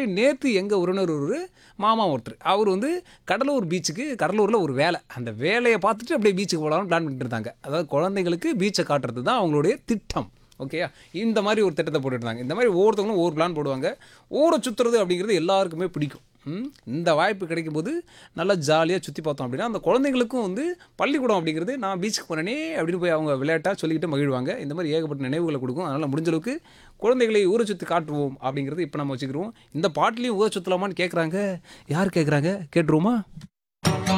நேற்று எங்கள் உறவினர் ஒரு மாமா ஒருத்தர் அவர் வந்து கடலூர் பீச்சுக்கு கடலூரில் ஒரு வேலை அந்த வேலையை பார்த்துட்டு அப்படியே பீச்சுக்கு போகலான்னு பிளான் பண்ணிட்டு இருந்தாங்க அதாவது குழந்தைங்களுக்கு பீச்சை காட்டுறது தான் அவங்களுடைய திட்டம் ஓகேயா இந்த மாதிரி ஒரு திட்டத்தை போட்டுருந்தாங்க இந்த மாதிரி ஒவ்வொருத்தவங்களும் ஒவ்வொரு பிளான் போடுவாங்க ஊரை சுற்றுறது அப்படிங்கிறது எல்லாருக்குமே பிடிக்கும் ம், இந்த வாய்ப்பு கிடைக்கும்போது நல்லா ஜாலியாக சுற்றி பார்த்தோம் அப்படின்னா அந்த குழந்தைங்களுக்கும் வந்து பள்ளிக்கூடம் அப்படிங்கிறது நான் பீச்சுக்கு போனேனே அப்படின்னு போய் அவங்க விளையாட்டாக சொல்லிக்கிட்டு மகிழ்வாங்க இந்த மாதிரி ஏகப்பட்ட நினைவுகளை கொடுக்கும் அதனால் முடிஞ்ச அளவுக்கு குழந்தைகளை ஊரை சுற்றி காட்டுவோம் அப்படிங்கிறது இப்போ நம்ம வச்சுக்கிறோம் இந்த பாட்டிலையும் ஊரை சுற்றலாமான்னு கேட்குறாங்க யார் கேட்குறாங்க கேட்டுருவோமா